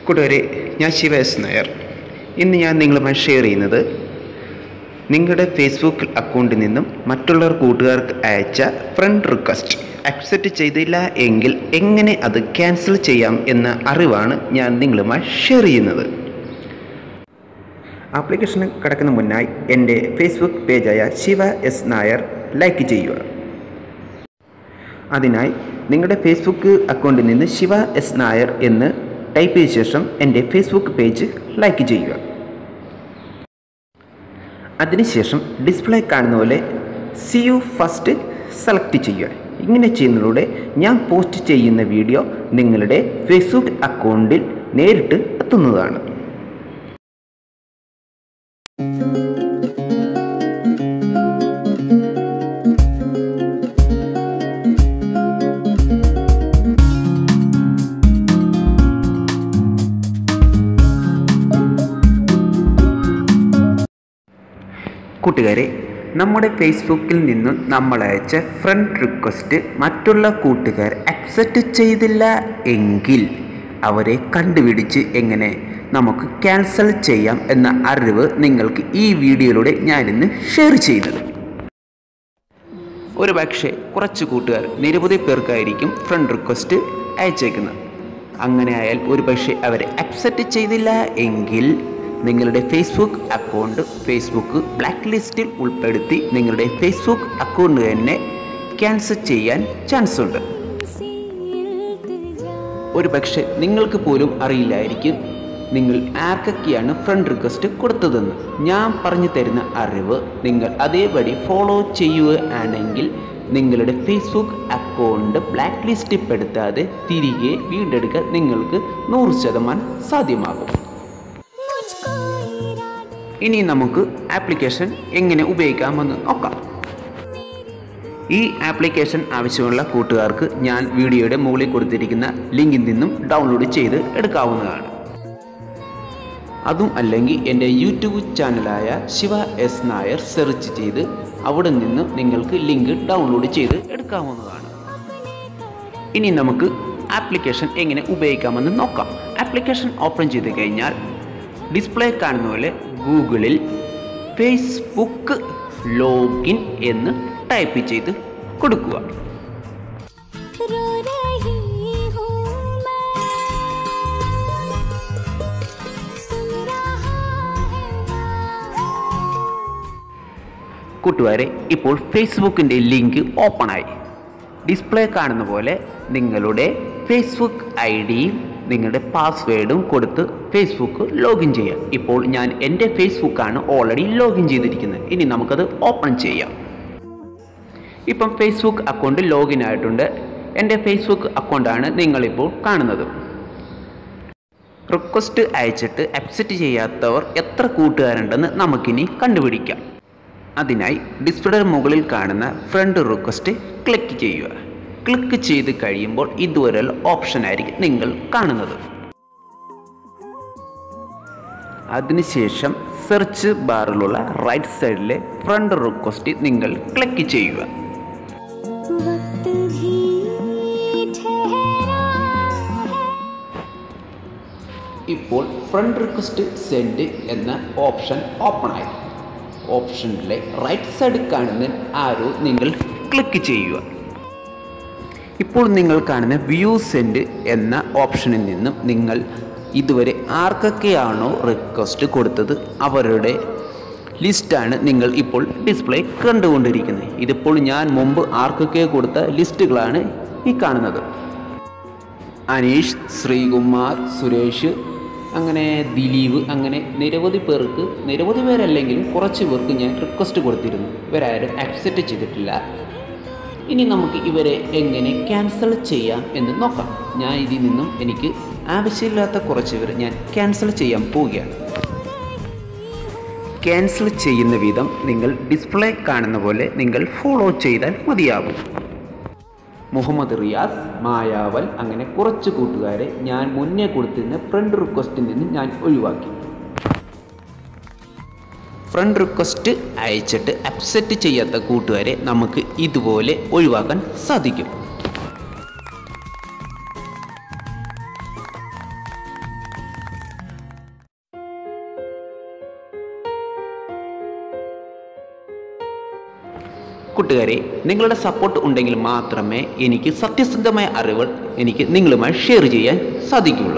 കൂട്ടുകാരെ ഞാൻ ശിവേശ് നായർ ഇന്ന് ഞാൻ നിങ്ങളുമായി ഷെയർ ചെയ്യുന്നത് നിങ്ങളുടെ ഫേസ്ബുക്ക് അക്കൗണ്ടിൽ നിന്നും മറ്റുള്ളവർ കൂട്ടുകാർക്ക് അയച്ച ഫ്രണ്ട് റിക്വസ്റ്റ് അക്സെപ്റ്റ് ചെയ്തില്ല എങ്കിൽ എങ്ങനെ അത് ക്യാൻസൽ ചെയ്യാം എന്ന അറിവാണ് ഞാൻ നിങ്ങളുമായി ഷെയർ ചെയ്യുന്നത് ആപ്ലിക്കേഷന് കിടക്കുന്ന മുന്നായി എൻ്റെ ഫേസ്ബുക്ക് പേജായ ശിവ എസ് നായർ ലൈക്ക് ചെയ്യുക അതിനായി നിങ്ങളുടെ ഫേസ്ബുക്ക് അക്കൗണ്ടിൽ നിന്ന് ശിവ എസ് നായർ എന്ന് ടൈപ്പ് ചെയ്ത ശേഷം എൻ്റെ ഫേസ്ബുക്ക് പേജ് ലൈക്ക് ചെയ്യുക അതിനുശേഷം ഡിസ്പ്ലേ കാണുന്ന പോലെ സി യു ഫസ്റ്റ് സെലക്ട് ചെയ്യുക ഇങ്ങനെ ചെയ്യുന്നതിലൂടെ ഞാൻ പോസ്റ്റ് ചെയ്യുന്ന വീഡിയോ നിങ്ങളുടെ ഫേസ്ബുക്ക് അക്കൗണ്ടിൽ നേരിട്ട് എത്തുന്നതാണ് കൂട്ടുകാരെ നമ്മുടെ ഫേസ്ബുക്കിൽ നിന്നും നമ്മൾ അയച്ച ഫ്രണ്ട് റിക്വസ്റ്റ് മറ്റുള്ള കൂട്ടുകാർ അക്സെപ്റ്റ് ചെയ്തില്ല എങ്കിൽ അവരെ കണ്ടുപിടിച്ച് എങ്ങനെ നമുക്ക് ക്യാൻസൽ ചെയ്യാം എന്ന അറിവ് നിങ്ങൾക്ക് ഈ വീഡിയോയിലൂടെ ഞാനിന്ന് ഷെയർ ചെയ്യുന്നത് ഒരു പക്ഷേ കുറച്ച് കൂട്ടുകാർ നിരവധി പേർക്കായിരിക്കും ഫ്രണ്ട് റിക്വസ്റ്റ് അയച്ചേക്കുന്നത് അങ്ങനെ ആയാൽ ഒരു പക്ഷേ അവരെ അക്സെപ്റ്റ് ചെയ്തില്ല എങ്കിൽ നിങ്ങളുടെ ഫേസ്ബുക്ക് അക്കൗണ്ട് ഫേസ്ബുക്ക് ബ്ലാക്ക് ലിസ്റ്റിൽ ഉൾപ്പെടുത്തി നിങ്ങളുടെ ഫേസ്ബുക്ക് അക്കൗണ്ട് തന്നെ ക്യാൻസൽ ചെയ്യാൻ ചാൻസ് ഉണ്ട് ഒരു പക്ഷേ നിങ്ങൾക്ക് പോലും അറിയില്ലായിരിക്കും നിങ്ങൾ ആർക്കൊക്കെയാണ് ഫ്രണ്ട് റിക്വസ്റ്റ് കൊടുത്തതെന്ന് ഞാൻ പറഞ്ഞു തരുന്ന അറിവ് നിങ്ങൾ അതേപടി ഫോളോ ചെയ്യുകയാണെങ്കിൽ നിങ്ങളുടെ ഫേസ്ബുക്ക് അക്കൗണ്ട് ബ്ലാക്ക് ലിസ്റ്റിൽ പെടുത്താതെ തിരികെ വീണ്ടെടുക്കാൻ നിങ്ങൾക്ക് നൂറ് ശതമാനം സാധ്യമാകും ഇനി നമുക്ക് ആപ്ലിക്കേഷൻ എങ്ങനെ ഉപയോഗിക്കാമെന്ന് നോക്കാം ഈ ആപ്ലിക്കേഷൻ ആവശ്യമുള്ള കൂട്ടുകാർക്ക് ഞാൻ വീഡിയോയുടെ മുകളിൽ കൊടുത്തിരിക്കുന്ന ലിങ്കിൽ നിന്നും ഡൗൺലോഡ് ചെയ്ത് എടുക്കാവുന്നതാണ് അതും അല്ലെങ്കിൽ എൻ്റെ യൂട്യൂബ് ചാനലായ ശിവ എസ് നായർ സെർച്ച് ചെയ്ത് അവിടെ നിന്ന് നിങ്ങൾക്ക് ലിങ്ക് ഡൗൺലോഡ് ചെയ്ത് എടുക്കാവുന്നതാണ് ഇനി നമുക്ക് ആപ്ലിക്കേഷൻ എങ്ങനെ ഉപയോഗിക്കാമെന്ന് നോക്കാം ആപ്ലിക്കേഷൻ ഓപ്പൺ ചെയ്ത് കഴിഞ്ഞാൽ ഡിസ്പ്ലേ കാണുന്ന പോലെ ഗൂഗിളിൽ ഫേസ്ബുക്ക് ലോഗിൻ എന്ന് ടൈപ്പ് ചെയ്ത് കൊടുക്കുക रो रही हूँ मैं सुन रहा है കൂട്ടുകാരെ ഇപ്പോൾ ഫേസ്ബുക്കിൻ്റെ ലിങ്ക് ഓപ്പണായി ഡിസ്പ്ലേ കാണുന്ന പോലെ നിങ്ങളുടെ ഫേസ്ബുക്ക് ഐ ഡിയും നിങ്ങളുടെ പാസ്വേഡും കൊടുത്ത് ഫേസ്ബുക്ക് ലോഗിൻ ചെയ്യാം ഇപ്പോൾ ഞാൻ എൻ്റെ ഫേസ്ബുക്കാണ് ഓൾറെഡി ലോഗിൻ ചെയ്തിരിക്കുന്നത് ഇനി നമുക്കത് ഓപ്പൺ ചെയ്യാം ഇപ്പം ഫേസ്ബുക്ക് അക്കൗണ്ട് ലോഗിൻ ആയിട്ടുണ്ട് എൻ്റെ ഫേസ്ബുക്ക് അക്കൗണ്ടാണ് നിങ്ങളിപ്പോൾ കാണുന്നത് റിക്വസ്റ്റ് അയച്ചിട്ട് അക്സെപ്റ്റ് ചെയ്യാത്തവർ എത്ര കൂട്ടുകാരുണ്ടെന്ന് നമുക്കിനി കണ്ടുപിടിക്കാം അതിനായി ഡിസ്പ്ലേയുടെ മുകളിൽ കാണുന്ന ഫ്രണ്ട് റിക്വസ്റ്റ് ക്ലിക്ക് ചെയ്യുക ക്ലിക്ക് ചെയ്ത് കഴിയുമ്പോൾ ഇതുവരെയുള്ള ഓപ്ഷൻ ആയിരിക്കും നിങ്ങൾ കാണുന്നത് അതിനുശേഷം സെർച്ച് ബാറിലുള്ള റൈറ്റ് സൈഡിലെ ഫ്രണ്ട് റിക്വസ്റ്റ് നിങ്ങൾ ക്ലിക്ക് ചെയ്യുക वक्त भी ठहरा है ഇപ്പോൾ ഫ്രണ്ട് റിക്വസ്റ്റ് സെൻഡ് എന്ന ഓപ്ഷൻ ഓപ്പണായി ഓപ്ഷനിലെ റൈറ്റ് സൈഡ് കാണുന്ന ആരോ നിങ്ങൾ ക്ലിക്ക് ചെയ്യുക ഇപ്പോൾ നിങ്ങൾ കാണുന്ന വ്യൂ സെൻഡ് എന്ന ഓപ്ഷനിൽ നിന്നും നിങ്ങൾ ഇതുവരെ ആർക്കൊക്കെയാണോ റിക്വസ്റ്റ് കൊടുത്തത് അവരുടെ ലിസ്റ്റാണ് നിങ്ങൾ ഇപ്പോൾ ഡിസ്പ്ലേ കണ്ടുകൊണ്ടിരിക്കുന്നത് ഇതിപ്പോൾ ഞാൻ മുമ്പ് ആർക്കൊക്കെ കൊടുത്ത ലിസ്റ്റുകളാണ് ഈ കാണുന്നത് അനീഷ് ശ്രീകുമാർ സുരേഷ് അങ്ങനെ ദിലീപ് അങ്ങനെ നിരവധി പേർക്ക് നിരവധി പേരല്ലെങ്കിലും കുറച്ച് പേർക്ക് ഞാൻ റിക്വസ്റ്റ് കൊടുത്തിരുന്നു ഇവരാരും അക്സെപ്റ്റ് ചെയ്തിട്ടില്ല ഇനി നമുക്ക് ഇവരെ എങ്ങനെ ക്യാൻസൽ ചെയ്യാം എന്ന് നോക്കാം ഞാൻ ഇതിൽ നിന്നും എനിക്ക് ആവശ്യമില്ലാത്ത കുറച്ച് പേർ ഞാൻ ക്യാൻസൽ ചെയ്യാൻ പോവുകയാണ് ക്യാൻസൽ ചെയ്യുന്ന വിധം നിങ്ങൾ ഡിസ്പ്ലേ കാണുന്ന പോലെ നിങ്ങൾ ഫോളോ ചെയ്താൽ മതിയാകും മുഹമ്മദ് റിയാസ് മായാവൽ അങ്ങനെ കുറച്ച് കൂട്ടുകാരെ ഞാൻ മുന്നേ കൊടുത്തിരുന്ന ഫ്രണ്ട് റിക്വസ്റ്റിൽ നിന്ന് ഞാൻ ഒഴിവാക്കി ഫ്രണ്ട് റിക്വസ്റ്റ് അയച്ചിട്ട് അക്സെപ്റ്റ് ചെയ്യാത്ത കൂട്ടുകാരെ നമുക്ക് ഇതുപോലെ ഒഴിവാക്കാൻ സാധിക്കും കൂട്ടുകാരെ നിങ്ങളുടെ സപ്പോർട്ട് ഉണ്ടെങ്കിൽ മാത്രമേ എനിക്ക് സത്യസന്ധമായ അറിവുകൾ എനിക്ക് നിങ്ങളുമായി ഷെയർ ചെയ്യാൻ സാധിക്കുകയുള്ളൂ